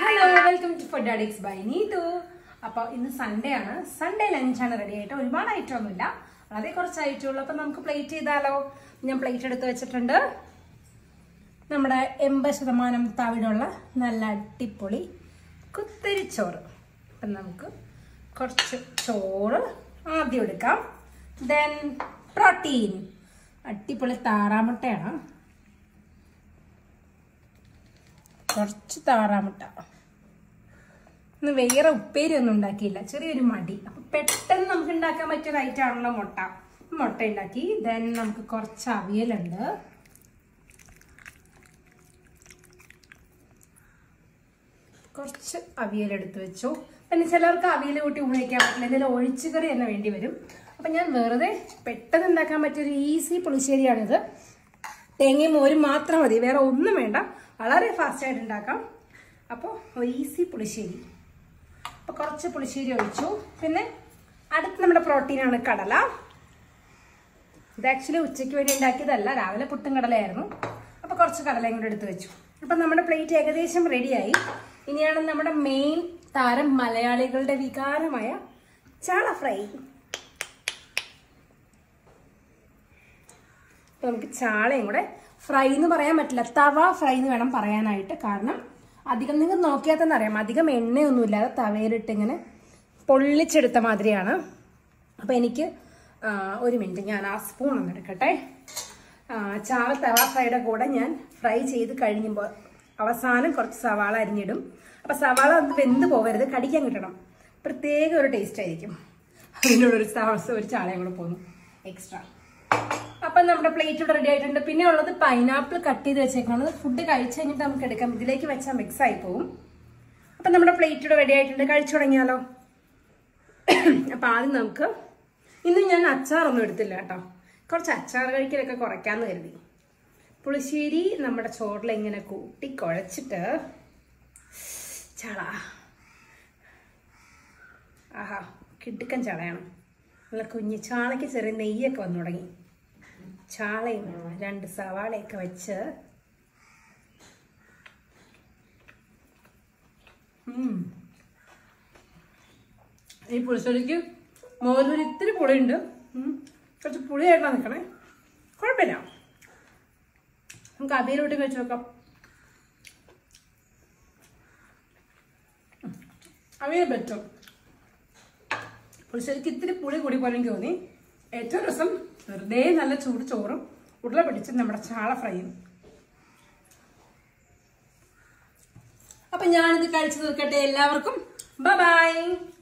Hello welcome to food addicts by Neethu അപ്പൊ ഇന്ന് Sunday ആണ് സൺഡേ ലഞ്ചാണ് റെഡി ആയിട്ട് ഒരുപാട് ഐറ്റം ഒന്നുമില്ല വളരെ കുറച്ച് ഐറ്റം ഉള്ളൂ അപ്പൊ നമുക്ക് പ്ലേറ്റ് ചെയ്താലോ ഞാൻ പ്ലേറ്റ് എടുത്ത് വെച്ചിട്ടുണ്ട് നമ്മുടെ എൺപത് ശതമാനം തവിടുള്ള നല്ല അടിപൊളി കുത്തരിച്ചോറ് അപ്പം നമുക്ക് കുറച്ച് ചോറ് ആദ്യം എടുക്കാം ദെൻ പ്രോട്ടീൻ അടിപൊളി താറാമുട്ടയാണ് കുറച്ച് താറാമുട്ട ഇന്ന് വേറെ ഉപ്പേരി ഒന്നും ഉണ്ടാക്കിയില്ല ചെറിയൊരു മടി അപ്പൊ പെട്ടെന്ന് നമുക്ക് ഉണ്ടാക്കാൻ പറ്റിയ ഒരു ഐറ്റം ആണല്ലോ മുട്ട മുട്ട ഉണ്ടാക്കി ദെൻ നമുക്ക് കുറച്ച് അവിയലുണ്ട് കുറച്ച് അവിയൽ എടുത്ത് വെച്ചു പിന്നെ ചിലർക്ക് അവിയൽ കൂട്ടി ഉപയോഗിക്കാൻ പറ്റില്ല എന്തെങ്കിലും ഒഴിച്ചുകറി തന്നെ വേണ്ടി വരും അപ്പം ഞാൻ വെറുതെ പെട്ടെന്ന് ഉണ്ടാക്കാൻ പറ്റിയൊരു ഈസി പുളിശ്ശേരിയാണിത് തേങ്ങയും മോരും മാത്രം മതി വേറെ ഒന്നും വേണ്ട വളരെ ഫാസ്റ്റായിട്ട് ഉണ്ടാക്കാം അപ്പോൾ ഒരു ഈസി പുളിശ്ശേരി അപ്പോൾ കുറച്ച് പുളിശ്ശേരി ഒഴിച്ചു പിന്നെ അടുത്ത് നമ്മുടെ പ്രോട്ടീനാണ് കടല ഇത് ആക്ച്വലി ഉച്ചയ്ക്ക് വേണ്ടി ഉണ്ടാക്കിയതല്ല രാവിലെ പുട്ടും കടലയായിരുന്നു അപ്പോൾ കുറച്ച് കടലയും കൂടെ എടുത്ത് വെച്ചു അപ്പം നമ്മുടെ പ്ലേറ്റ് ഏകദേശം റെഡിയായി ഇനിയാണ് നമ്മുടെ മെയിൻ താരം മലയാളികളുടെ വികാരമായ ചാള ഫ്രൈ അപ്പോൾ നമുക്ക് ചാളയും കൂടെ ഫ്രൈ എന്ന് പറയാൻ പറ്റില്ല തവ ഫ്രൈ എന്ന് വേണം പറയാനായിട്ട് കാരണം അധികം നിങ്ങൾ നോക്കിയാൽ തന്നെ അറിയാം അധികം എണ്ണയൊന്നും ഇല്ലാതെ തവയിലിട്ട് ഇങ്ങനെ പൊള്ളിച്ചെടുത്ത മാതിരിയാണ് അപ്പോൾ എനിക്ക് ആ, ഒരു മിനിറ്റ് ഞാൻ ആ സ്പൂൺ ഒന്ന് എടുക്കട്ടെ ആ, ചാള തവ ഫ്രൈയുടെ കൂടെ ഞാൻ ഫ്രൈ ചെയ്ത് കഴിയുമ്പോൾ അവസാനം കുറച്ച് സവാള അരിഞ്ഞിടും അപ്പോൾ സവാള ഒന്ന് വെന്ത് പോകരുത് കടിക്കാൻ കിട്ടണം പ്രത്യേക ഒരു ടേസ്റ്റ് ആയിരിക്കും അതിനോട് ഒരു സാഹസം ഒരു ചാളയും കൂടെ പോന്നു എക്സ്ട്രാ അപ്പം നമ്മുടെ പ്ലേറ്റ് ഇവിടെ റെഡി ആയിട്ടുണ്ട് പിന്നെ ഉള്ളത് പൈനാപ്പിൾ കട്ട് ചെയ്ത് വെച്ചേക്കാണ് ഫുഡ് കഴിച്ച് കഴിഞ്ഞിട്ട് നമുക്ക് എടുക്കാം ഇതിലേക്ക് വെച്ചാൽ മിക്സ് ആയി പോകും അപ്പം നമ്മുടെ പ്ലേറ്റ് ഇവിടെ റെഡി ആയിട്ടുണ്ട് കഴിച്ചു തുടങ്ങിയാലോ അപ്പം ആദ്യം നമുക്ക് ഇന്ന് ഞാൻ അച്ചാറൊന്നും എടുത്തില്ല കേട്ടോ കുറച്ച് അച്ചാർ കഴിക്കലൊക്കെ കുറയ്ക്കാമെന്ന് കരുതി പുളിശ്ശേരി നമ്മുടെ ചോറിൽ ഇങ്ങനെ കൂട്ടി കുഴച്ചിട്ട് ചള ആഹാ കിടുക്കൻ ചളയാണ് നല്ല കുഞ്ഞ് ചാളയ്ക്ക് ചെറിയ നെയ്യൊക്കെ വന്നു തുടങ്ങി ചാളയും രണ്ട് സവാളയൊക്കെ വെച്ച് ഉം. ഈ പുളിശ്ശേരിക്ക് മോരൊരു ഇത്തിരി പുളിയുണ്ട് ഉം. കുറച്ച് പുളിയായിട്ടാണ് നിൽക്കണേ കുഴപ്പമില്ല നമുക്ക് അവിയലോട്ട് വെച്ച് നോക്കാം ഉം. അവിയൽ പറ്റും പുളിശ്ശേരിക്ക് ഇത്തിരി പുളി കൂടി പോലെ എനിക്ക് തോന്നി ഏറ്റവും രസം വെറുതെ നല്ല ചൂട് ചോറും ഉരുള പിടിച്ച് നമ്മുടെ ചാള ഫ്രൈയും അപ്പൊ ഞാനിത് കഴിച്ചു തീർക്കട്ടെ എല്ലാവർക്കും ബൈ